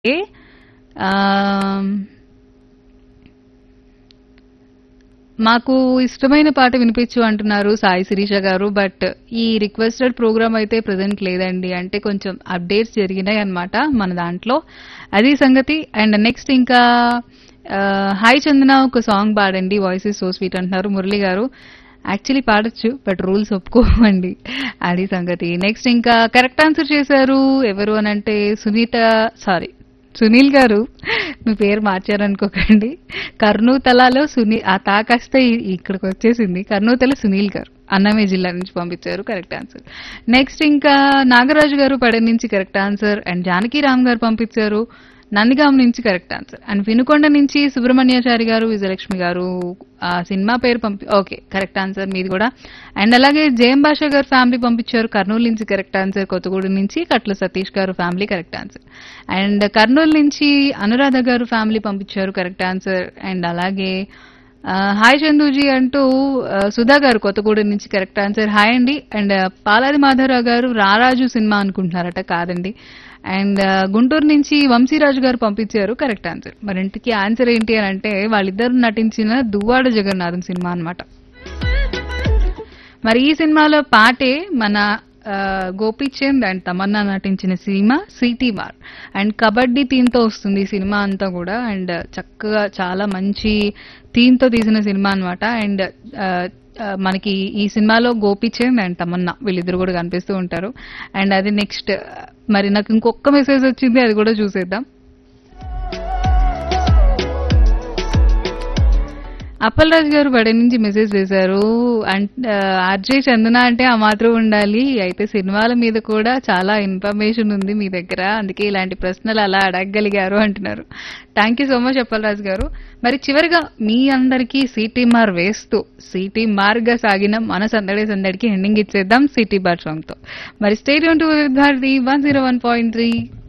ఏ ఆమ్, మాకు ఇష్టమైన పాట వినిపించు అంటున్నారు సాయి శిరీష గారు బట్ ఈ రిక్వెస్టెడ్ ప్రోగ్రామ్ అయితే ప్రజెంట్ లేదండి అంటే కొంచెం అప్డేట్స్ జరిగినాయి అన్నమాట మన దాంట్లో అది సంగతి అండ్ నెక్స్ట్ ఇంకా ఆ, హాయ్ చందన ఒక సాంగ్ పాడండి వాయిస్ ఇస్ సో స్వీట్ అంటున్నారు మురళి గారు యాక్చువల్లీ పాడొచ్చు బట్ రూల్స్ ఒప్పుకోమండి అది సంగతి నెక్స్ట్ ఇంకా కరెక్ట్ ఆన్సర్ చేశారు ఎవరు అని అంటే సునీత సారీ సునీల్ గారు మీ పేరు మార్చారనుకోకండి కర్నూతలలో సునీ ఆ తా కాస్త ఇ- ఇక్కడికి వచ్చేసింది కర్నూతల సునీల్ గారు అన్నమే జిల్లా నుంచి పంపించారు కరెక్ట్ ఆన్సర్ నెక్స్ట్ ఇంకా నాగరాజు గారు పడే నుంచి correct answer and Janaki Ram garu పంపించారు నందిగాం నుంచి కరెక్ట్ ఆన్సర్ అండ్ వినుకొండ నుంచి సుబ్రహ్మణ్యాచారి గారు విజయలక్ష్మి గారు ఆ సినిమా పేరు పంపి ఓకే కరెక్ట్ ఆన్సర్ మీది కూడా అండ్ అలాగే జయం భాష గారు ఫ్యామిలీ పంపించారు కర్నూలు నుంచి కరెక్ట్ ఆన్సర్ కొత్తగూడెం నుంచి Katla Satish garu family correct answer and Kurnool నుంచి అనురాధ గారు ఫ్యామిలీ పంపించారు కరెక్ట్ ఆన్సర్ అండ్ అలాగే ఆ, హాయ్ చందూజీ అంటూ ఆ, సుధా గారు కొత్తగూడెం నుంచి కరెక్ట్ ఆన్సర్ హాయ్ అండి అండ్ పాలాది మాధవరావు గారు రారాజు సినిమా అనుకుంటున్నారట కాదండి అండ్ ఆ, గుంటూరు నుంచి వంశీరాజు గారు పంపించారు కరెక్ట్ ఆన్సర్ మరి ఇంటికి ఆన్సర్ ఏంటి అని అంటే వాళ్ళిద్దరు నటించిన దువ్వాడ జగన్నాథం సినిమా అన్నమాట మరి ఈ సినిమాలో పాటే మన ఆ, గోపీచంద్ అండ్ తమన్నా నటించిన సినిమా సిటీ మార్ అండ్ కబడ్డీ థీమ్ తో వస్తుంది ఈ సినిమా అంతా కూడా అండ్ చక్కగా చాలా మంచి థీమ్ తో తీసిన సినిమా అన్నమాట అండ్ ఆ, ఆ, మనకి ఈ సినిమాలో గోపీచంద్ అండ్ తమన్నా వీళ్ళిద్దరు కూడా కనిపిస్తూ ఉంటారు అండ్ అది నెక్స్ట్ మరి నాకు ఇంకొక మెసేజ్ వచ్చింది అది కూడా చూసేద్దాం అప్పలరాజు గారు బడి నుంచి మెసేజ్ చేశారు అండ్ ఆర్జే చందన అంటే ఆ మాత్రం ఉండాలి అయితే సినిమాల మీద కూడా చాలా ఇన్ఫర్మేషన్ ఉంది మీ దగ్గర అందుకే ఇలాంటి ప్రశ్నలు అలా అడగగలిగారు అంటున్నారు thank you so much Appalaraju garu మరి చివరిగా మీ అందరికీ సిటీ మార్ వేస్తూ సిటీ మార్గా సాగిన మన సందడి సందడికి ఎండింగ్ ఇచ్చేద్దాం సిటీ బార్ సాంగ్ తో మరి stadium to Bharati one zero one point three